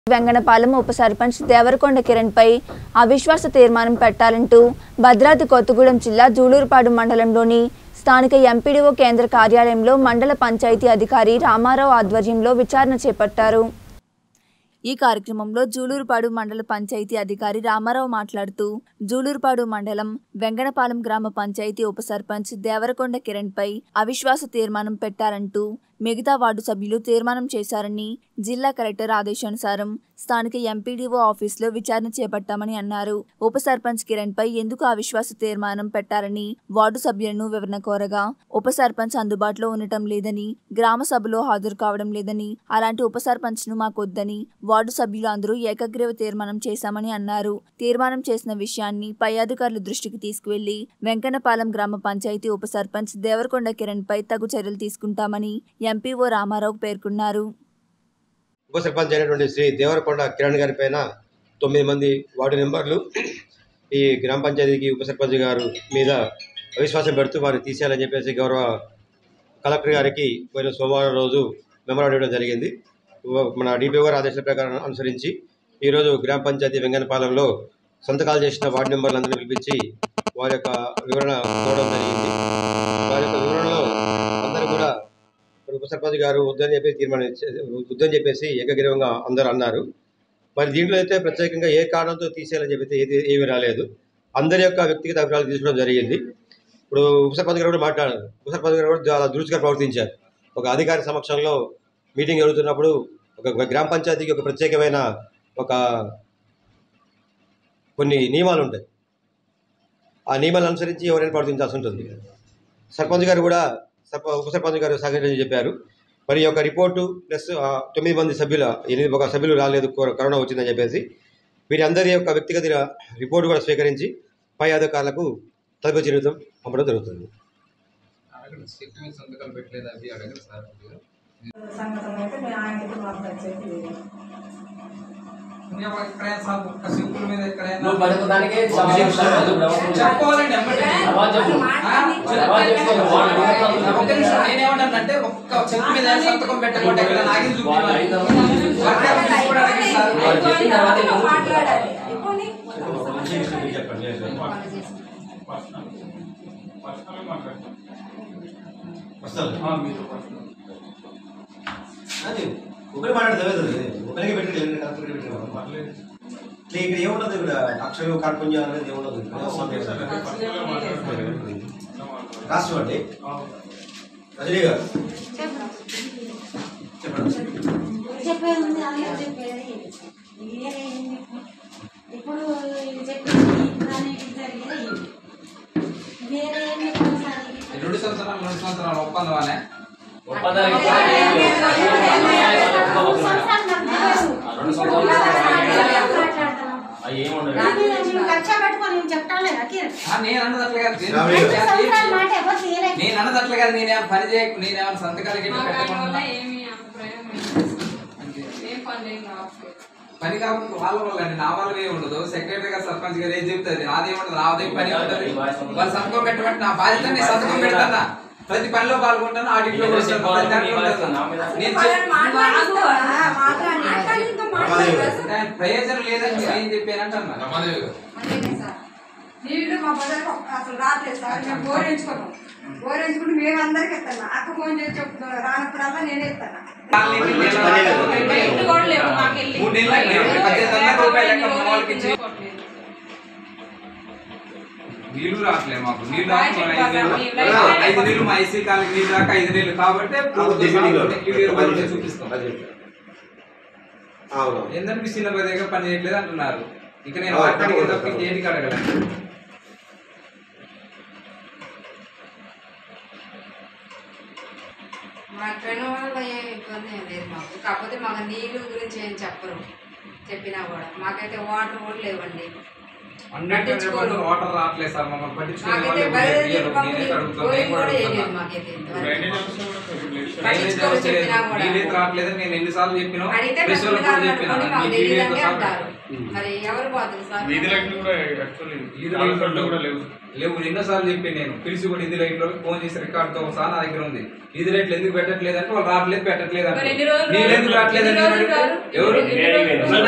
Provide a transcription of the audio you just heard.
వెంగనపాలెం ఉప సర్పంచ్ దేవరకొండ కిరణ్పై అవిశ్వాస తీర్మానం పెట్టాలంటూ భద్రాద్రి కొత్తగూడెం జిల్లా జూలూరుపాడు మండలంలోని స్థానిక ఎంపీడీఓ కేంద్ర కార్యాలయంలో మండల పంచాయతీ అధికారి రామారావు ఆధ్వర్యంలో విచారణ చేపట్టారు ఈ కార్యక్రమంలో జూలూరుపాడు మండల పంచాయతీ అధికారి రామారావు మాట్లాడుతూ జూలూరుపాడు మండలం వెంగనపాలెం గ్రామ పంచాయతీ ఉప సర్పంచ్ దేవరకొండ కిరణ్పై అవిశ్వాస తీర్మానం పెట్టారంటూ మిగతా వార్డు సభ్యులు తీర్మానం చేశారని జిల్లా కలెక్టర్ ఆదేశానుసారం స్థానిక ఎంపీడీఓ ఆఫీసులో విచారణ చేపట్టామని అన్నారు ఉప సర్పంచ్ కిరణ్ పై ఎందుకు అవిశ్వాస తీర్మానం పెట్టారని వార్డు సభ్యులను వివరణ కోరగా ఉప సర్పంచ్ అందుబాటులో ఉండటం లేదని గ్రామ సభలో హాజరు కావడం లేదని అలాంటి ఉప సర్పంచ్ ను మాకొద్దని వార్డు సభ్యులు అందరూ ఏకగ్రీవ తీర్మానం చేశామని అన్నారు తీర్మానం చేసిన విషయాన్ని పై అధికారుల దృష్టికి తీసుకువెళ్లి వెంకన్నపాలెం గ్రామ పంచాయతీ ఉప సర్పంచ్ దేవరకొండ కిరణ్ పై తగు చర్యలు తీసుకుంటామని ఎంపీఓ రామారావు పేర్కొన్నారు ఉప సర్పంచ్ అయినటువంటి శ్రీ దేవరకొండ కిరణ్ గారి పైన తొమ్మిది మంది వార్డు మెంబర్లు ఈ గ్రామ పంచాయతీకి ఉప సర్పంచ్ గారు మీద అవిశ్వాసం పెడుతూ వారిని తీసేయాలని చెప్పేసి గౌరవ కలెక్టర్ గారికి పోయిన సోమవారం రోజు మెమరాండం ఇవ్వడం జరిగింది మన డిపిఓ గారి ఆదేశాల ప్రకారం అనుసరించి ఈరోజు గ్రామ పంచాయతీ వెంగనపాలెంలో సంతకాలు చేసిన వార్డు మెంబర్లందరినీ పిలిపించి వారి యొక్క వివరణ ఇవ్వడం జరిగింది వారి యొక్క వివరణలో అందరూ కూడా మరి ఉప సర్పంచ్ గారు వద్దని చెప్పి తీర్మానం ఇచ్చే- వద్దని చెప్పేసి ఏకగ్రీవంగా అందరూ అన్నారు మరి దీంట్లో అయితే ప్రత్యేకంగా ఏ కారణంతో తీసేయాలని చెప్పి ఏది ఏమీ రాలేదు అందరి యొక్క వ్యక్తిగత అభిప్రాయాలు తీసుకోవడం జరిగింది ఇప్పుడు ఉప సర్పంచ్ గారు కూడా మాట్లాడారు ఉప సర్పంచ్ గారు కూడా చాలా దృష్టిగా ప్రవర్తించారు ఒక అధికారి సమక్షంలో మీటింగ్ జరుగుతున్నప్పుడు ఒక గ్రామ పంచాయతీకి ఒక ప్రత్యేకమైన ఒక కొన్ని నియమాలు ఉంటాయి ఆ నియమాలను అనుసరించి ఎవరైనా ప్రవర్తించాల్సి ఉంటుంది సర్పంచ్ గారు కూడా సర్ప ఉప సర్పంచ్ గారు సహకరించి చెప్పారు మరి ఈ యొక్క రిపోర్టు ప్లస్ ఆ, తొమ్మిది మంది సభ్యుల ఎనిమిది ఒక సభ్యులు రాలేదు కో- కరోనా వచ్చిందని చెప్పేసి వీరందరి యొక్క వ్యక్తిగత రిపోర్టు కూడా స్వీకరించి పై అధికారులకు తదుపరి చర్యలు పంపడం జరుగుతుంది అడగండి చెట్టు మీద సంతకాలు పెట్టలేదు అవి అడగండి సార్ కొద్దిగా. సంగతం అయితే మేము ఆయనకి మాకు వచ్చేది లేదు మేము ఎక్కడైనా సార్ ఒక్క సింపుల్ మీద ఎక్కడైనా నువ్వు పడుకోవడానికే సమావేశం చెప్పుకోవాలండి ఎంబటే. అవాజ్ చెప్పు. ఆ? అవాజ్ చెప్తే వాళ్ళు అడుగుతారు. ఒక్క నిమిషం నేనేమంటానంటే ఒక్క చెట్టు మీద సంతకం పెట్టకుండా ఇక్కడ నాగింది వాళ్ళు చూపించాలి అడిగితే వర్గాలు తీసుకోవడం అడగండి సార్. వాళ్ళు చెప్పిన తర్వాత నువ్వు మాట్లాడాలి ఇప్పుడు అది ఒకరి మాట్లాడితే ఒకరికి పెట్టి కరెక్ట్గా పెట్టి ఇక్కడ ఏముండదు ఇక్కడ అక్షరం కార్పుణ్యం అనేది ఏముండదు రాష్ట్రం అండి రజనీ గారు చెప్పండి చెప్పేది ఉంది అలాగే చెప్పేది వేరే ఏంది? ఇప్పుడు చెప్పేది దాని జరిగేది ఇది. వేరే ఏం చెప్పాలి సార్ ఇది? రెండు సంవత్సరాలు రెండు సంవత్సరాలు ఒప్పందం అనే ఒప్పందానికి రెండు సంవత్సరాలు నాకు తెలియదు. రెండు సంవత్సరాలు మాట్లాడతాను. అవి ఏముండదు నాకు నేను ఖర్చు పెట్టుకొని నేను చెప్తాను లేదా కిరణ్? నేను అన్నది అట్లా కాదు నేను రామయ్య. రెండు సంవత్సరాల మాట ఎవరు తీయలేదు. నేను అన్నది అట్లా కాదు నేనేం పని చేయ నేనేమైనా సంతకాలు గిట్ల పెట్టకుండా అంతే. పని కాకపోతే వాళ్ళ వల్ల అండి నా వల్ల ఏ ఉండదు సెక్రటరీ గారు సర్పంచ్ గారు ఏం చెప్తుంది నాదేం ఉండదు నాదే పని ఉంటుంది వాళ్ళు సంతకం పెట్టమంటే నా బాధ్యత నేను సంతకం పెడతానా ప్రతి పనిలో పాల్గొంటాను ఆడిట్ లో కూడా ఉంటాను. ప్రతి దాంట్లో ఉంటాను. నేను చెప్- దాని ప్రయోజనం లేదని మీరు ఏం చెప్పారంటే అన్నా నీళ్లు మా బజార్కి అసలు రావట్లేదు సార్ మేము బోరించుకున్నాం బోరించుకుంటే మేము అందరికి ఇస్తాను అక్క ఫోన్ చేసి చెప్తున్నాను రానప్పుడల్లా నేనే ఇస్తాను మూడు నెలలు అయింది. పద్దెనిమిది వందల రూపాయలు లెక్క మా వాళ్ళకి ఇచ్చి నీళ్లు రావట్లే మాకు నీళ్లు రావట్లే ఐదు నెలలు. ఐదు నెలలు మా ఐసీ కాలకి నీళ్ళు రాక ఐదు నెలలు కాబట్టి ఇరవై రూపాయలు చూపిస్తాం అవును ఏంటంటే చిన్న పదేగా పని చేయట్లేదు అంటున్నారు ఇక నేను ఆ, వాటికి తప్పకుండా, తప్ప ఇంకేంటికి అడగలను మా ట్రైన్ వల్ల ఏం ఇబ్బంది ఏం లేదు మాకు కాకపోతే మాకు నీళ్ళు గురించి ఏం చెప్పరు చెప్పినా కూడా మాకైతే వాటర్ కూడా లేవండి పట్టించుకోరు. వాటర్ రావట్లేదు సార్ మమ్మల్ని పట్టించుకునే మాకైతే వాళ్ళు ఎవరు బయలుదేరి లేరు. పంపులు నేనైతే అడుగుతున్నా, బోరింగ్ నేను కూడా కూడా అడుగుతున్నా. వేయలేదు మాకైతే ఇంతవరకు. డ్రైనేజ్ పట్టించుకోరు వ్యవస్థ లేదు. చెప్పినా కూడా. నీళ్ళైతే రావట్లేదు నేను ఎన్నిసార్లు చెప్పినా అడిగితే ప్రెస్ డబ్బులు వాళ్ళకి కూడా కావాలి చెప్పినా అనుకోని మాకు నీ తెలియదు వీడియోతో అని సహా అంటారు మరి ఎవరు పోతుంది సార్ వీధి లైట్లు కూడా యాక్చువల్లీ వీధి నాలుగు లైట్లు గంటలు కూడా లేవు లేవు ఎన్నోసార్లు చెప్పి నేను పిలిచి కూడా ఇది లైట్ లో ఫోన్ చేసి రికార్డ్ తో సహా నా దగ్గర ఉంది ఇది లైట్లు ఎందుకు పెట్టట్లేదు అంటే వాళ్ళు రావట్లేదు పెట్టట్లేదు అంటే మరి ఎన్ని రోజులు నీళ్ళు ఎందుకు రావట్లేదు అని ఎన్ని రోజులు అడిగితే రారు? ఎవరు ఎన్ని రోజులు అసలు